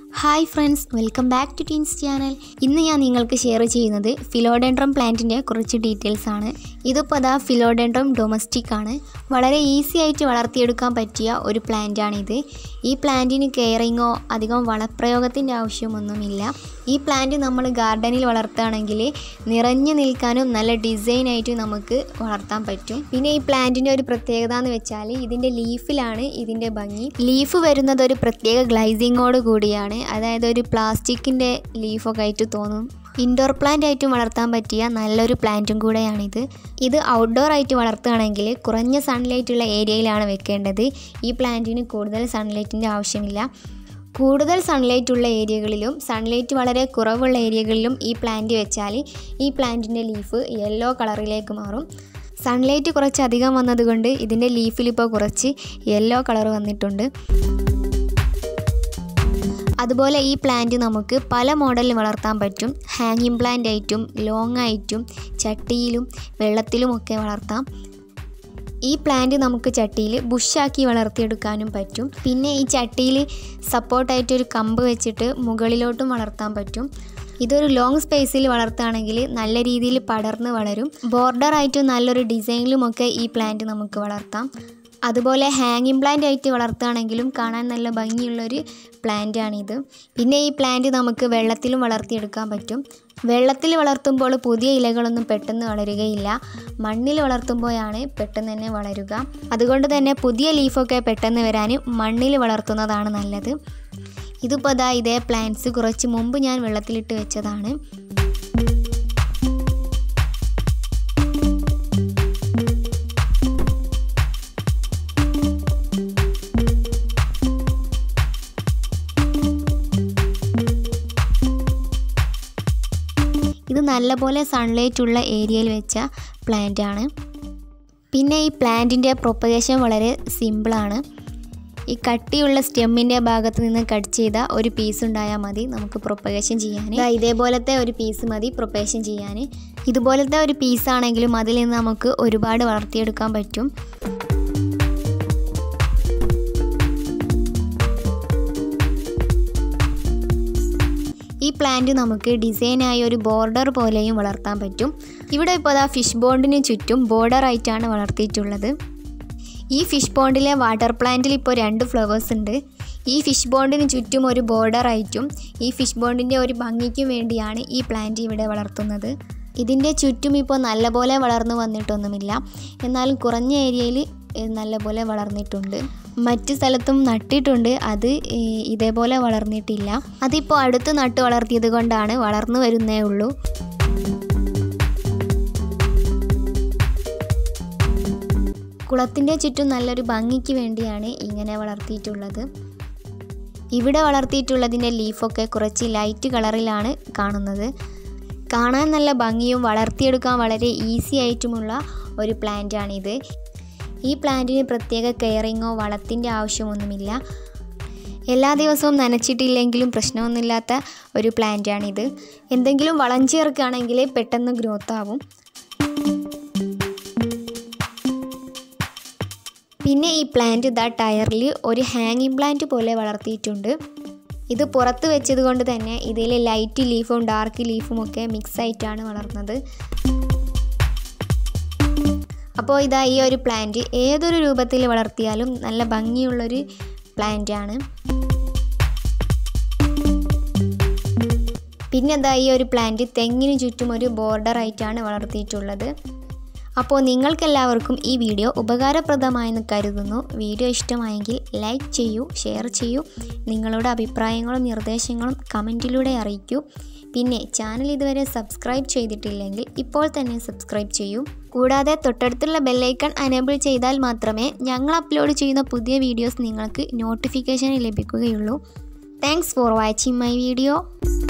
hi friends welcome back to teens channel ഇന്ന് ഞാൻ നിങ്ങൾക്ക് ഷെയർ ചെയ്യുന്നത് ഫിലോഡെൻഡ്രം പ്ലാന്റിൻ്റെ കുറച്ച് ഡീറ്റെയിൽസ് ആണ് ഇതിപ്പോൾ അതാ ഫിലോഡെൻഡ്രം ഡൊമസ്റ്റിക് ആണ് വളരെ ഈസി ആയിട്ട് വളർത്തിയെടുക്കാൻ പറ്റിയ ഒരു പ്ലാന്റാണിത് ഈ പ്ലാന്റിന് കെയറിങ്ങോ അധികം വളപ്രയോഗത്തിൻ്റെ ആവശ്യമൊന്നുമില്ല ഈ പ്ലാന്റ് നമ്മൾ ഗാർഡനിൽ വളർത്തുകയാണെങ്കിൽ നിറഞ്ഞു നിൽക്കാനും നല്ല ഡിസൈനായിട്ട് നമുക്ക് വളർത്താൻ പറ്റും പിന്നെ ഈ പ്ലാന്റിൻ്റെ ഒരു പ്രത്യേകത എന്ന് വെച്ചാൽ ഇതിൻ്റെ ലീഫിലാണ് ഇതിൻ്റെ ഭംഗി ലീഫ് വരുന്നത് ഒരു പ്രത്യേക ഗ്ലൈസിങ്ങോട് കൂടിയാണ് അതായത് ഒരു പ്ലാസ്റ്റിക്കിൻ്റെ ലീഫൊക്കെ ആയിട്ട് തോന്നും ഇൻഡോർ പ്ലാന്റ് ആയിട്ടും വളർത്താൻ പറ്റിയ നല്ലൊരു പ്ലാന്റും കൂടെയാണിത് ഇത് ഔട്ട്ഡോർ ആയിട്ട് വളർത്തുകയാണെങ്കിൽ കുറഞ്ഞ സൺലൈറ്റ് ഉള്ള ഏരിയയിലാണ് വെക്കേണ്ടത് ഈ പ്ലാന്റിന് കൂടുതൽ സൺലൈറ്റിൻ്റെ ആവശ്യമില്ല കൂടുതൽ സൺലൈറ്റ് ഉള്ള ഏരിയകളിലും സൺലൈറ്റ് വളരെ കുറവുള്ള ഏരിയകളിലും ഈ പ്ലാന്റ് വെച്ചാൽ ഈ പ്ലാന്റിൻ്റെ ലീഫ് യെല്ലോ കളറിലേക്ക് മാറും സൺലൈറ്റ് കുറച്ച് അധികം വന്നതുകൊണ്ട് ഇതിൻ്റെ ലീഫിൽ ഇപ്പോൾ കുറച്ച് യെല്ലോ കളർ വന്നിട്ടുണ്ട് അതുപോലെ ഈ പ്ലാന്റ് നമുക്ക് പല മോഡലിൽ വളർത്താൻ പറ്റും ഹാങ്ങിങ് പ്ലാന്റ് ആയിട്ടും ലോങ് ആയിട്ടും ചട്ടിയിലും വെള്ളത്തിലുമൊക്കെ വളർത്താം ഈ പ്ലാന്റ് നമുക്ക് ചട്ടിയിൽ ബുഷാക്കി വളർത്തിയെടുക്കാനും പറ്റും പിന്നെ ഈ ചട്ടിയിൽ സപ്പോർട്ടായിട്ട് ഒരു കമ്പ് വെച്ചിട്ട് മുകളിലോട്ടും വളർത്താൻ പറ്റും ഇതൊരു ലോങ് സ്പേസിൽ വളർത്തുകയാണെങ്കിൽ നല്ല രീതിയിൽ പടർന്ന് വളരും ബോർഡറായിട്ടും നല്ലൊരു ഡിസൈനിലുമൊക്കെ ഈ പ്ലാന്റ് നമുക്ക് വളർത്താം അതുപോലെ ഹാങ്ങിങ് പ്ലാന്റ് ആയിട്ട് വളർത്തുകയാണെങ്കിലും കാണാൻ നല്ല ഭംഗിയുള്ളൊരു പ്ലാന്റാണിത് പിന്നെ ഈ പ്ലാന്റ് നമുക്ക് വെള്ളത്തിലും വളർത്തിയെടുക്കാൻ പറ്റും വെള്ളത്തിൽ വളർത്തുമ്പോൾ പുതിയ ഇലകളൊന്നും പെട്ടെന്ന് വളരുകയില്ല മണ്ണിൽ വളർത്തുമ്പോഴാണ് പെട്ടെന്ന് തന്നെ വളരുക അതുകൊണ്ട് തന്നെ പുതിയ ലീഫൊക്കെ പെട്ടെന്ന് വരാൻ മണ്ണിൽ വളർത്തുന്നതാണ് നല്ലത് ഇതിപ്പോൾ ദാ ഇതേ പ്ലാന്റ്സ് കുറച്ച് മുമ്പ് ഞാൻ വെള്ളത്തിലിട്ട് വെച്ചതാണ് ഇത് നല്ലപോലെ സൺലൈറ്റ് ഉള്ള ഏരിയയിൽ വെച്ച പ്ലാന്റ് ആണ് പിന്നെ ഈ പ്ലാന്റിൻ്റെ പ്രൊപ്പഗേഷൻ വളരെ സിമ്പിളാണ് ഈ കട്ടിയുള്ള സ്റ്റെമ്മിൻ്റെ ഭാഗത്ത് നിന്ന് കട്ട് ചെയ്ത ഒരു പീസ് ഉണ്ടായാൽ മതി നമുക്ക് പ്രൊപ്പഗേഷൻ ചെയ്യാൻ ദാ ഇതേപോലത്തെ ഒരു പീസ് മതി പ്രൊപ്പഗേഷൻ ചെയ്യാൻ ഇതുപോലത്തെ ഒരു പീസാണെങ്കിലും അതിൽ നിന്ന് നമുക്ക് ഒരുപാട് വളർത്തിയെടുക്കാൻ പറ്റും ഈ പ്ലാന്റ് നമുക്ക് ഡിസൈനായ ഒരു ബോർഡർ പോലെയും വളർത്താൻ പറ്റും ഇവിടെ ഇപ്പോൾ അതാ ഫിഷ് ബോണ്ടിന് ചുറ്റും ബോർഡറായിട്ടാണ് വളർത്തിയിട്ടുള്ളത് ഈ ഫിഷ് ബോണ്ടിലെ വാട്ടർ പ്ലാന്റിൽ ഇപ്പോൾ രണ്ട് ഫ്ലവേഴ്സ് ഉണ്ട് ഈ ഫിഷ് ബോണ്ടിന് ചുറ്റും ഒരു ബോർഡറായിട്ടും ഈ ഫിഷ് ബോണ്ടിൻ്റെ ഒരു ഭംഗിക്കും വേണ്ടിയാണ് ഈ പ്ലാന്റ് ഇവിടെ വളർത്തുന്നത് ഇതിൻ്റെ ചുറ്റും ഇപ്പോൾ നല്ലപോലെ വളർന്നു വന്നിട്ടൊന്നുമില്ല എന്നാലും കുറഞ്ഞ ഏരിയയിൽ നല്ലപോലെ വളർന്നിട്ടുണ്ട് മറ്റു സ്ഥലത്തും നട്ടിട്ടുണ്ട് അത് ഇതേപോലെ വളർന്നിട്ടില്ല അതിപ്പോൾ അടുത്ത് നട്ട് വളർത്തിയത് കൊണ്ടാണ് വളർന്നു വരുന്നേ ഉള്ളൂ കുളത്തിൻ്റെ ചുറ്റും നല്ലൊരു ഭംഗിക്ക് വേണ്ടിയാണ് ഇങ്ങനെ വളർത്തിയിട്ടുള്ളത് ഇവിടെ വളർത്തിയിട്ടുള്ളതിൻ്റെ ലീഫൊക്കെ കുറച്ച് ലൈറ്റ് കളറിലാണ് കാണുന്നത് കാണാൻ നല്ല ഭംഗിയും വളർത്തിയെടുക്കാൻ വളരെ ഈസി ആയിട്ടുമുള്ള ഒരു പ്ലാന്റാണിത് ഈ പ്ലാന്റിന് പ്രത്യേക കെയറിങ്ങോ വളത്തിൻ്റെ ആവശ്യമൊന്നുമില്ല എല്ലാ ദിവസവും നനച്ചിട്ടില്ലെങ്കിലും പ്രശ്നമൊന്നുമില്ലാത്ത ഒരു പ്ലാന്റാണിത് എന്തെങ്കിലും വളം ചേർക്കുകയാണെങ്കിൽ പെട്ടെന്ന് ഗ്രോത്ത് ആവും പിന്നെ ഈ പ്ലാന്റ് ഇതാ ടയറിൽ ഒരു ഹാങ്ങിങ് പ്ലാന്റ് പോലെ വളർത്തിയിട്ടുണ്ട് ഇത് പുറത്ത് വെച്ചത് കൊണ്ട് തന്നെ ഇതിൽ ലൈറ്റ് ലീഫും ഡാർക്ക് ലീഫും ഒക്കെ മിക്സ് ആയിട്ടാണ് വളർന്നത് അപ്പോൾ ഇതാ ഈ ഒരു പ്ലാന്റ് ഏതൊരു രൂപത്തിൽ വളർത്തിയാലും നല്ല ഭംഗിയുള്ളൊരു പ്ലാന്റ് ആണ് പിന്നെ എന്താ ഈ ഒരു പ്ലാന്റ് തെങ്ങിന് ചുറ്റും ഒരു ബോർഡർ ആയിട്ടാണ് വളർത്തിയിട്ടുള്ളത് അപ്പോൾ നിങ്ങൾക്കെല്ലാവർക്കും ഈ വീഡിയോ ഉപകാരപ്രദമായെന്ന് കരുതുന്നു വീഡിയോ ഇഷ്ടമായെങ്കിൽ ലൈക്ക് ചെയ്യൂ ഷെയർ ചെയ്യൂ നിങ്ങളുടെ അഭിപ്രായങ്ങളും നിർദ്ദേശങ്ങളും കമൻറ്റിലൂടെ അറിയിക്കൂ പിന്നെ ചാനൽ ഇതുവരെ സബ്സ്ക്രൈബ് ചെയ്തിട്ടില്ലെങ്കിൽ ഇപ്പോൾ തന്നെ സബ്സ്ക്രൈബ് ചെയ്യൂ കൂടാതെ തൊട്ടടുത്തുള്ള ബെല്ലൈക്കൺ അനേബിൾ ചെയ്താൽ മാത്രമേ ഞങ്ങൾ അപ്ലോഡ് ചെയ്യുന്ന പുതിയ വീഡിയോസ് നിങ്ങൾക്ക് നോട്ടിഫിക്കേഷൻ ലഭിക്കുകയുള്ളൂ thanks for watching my video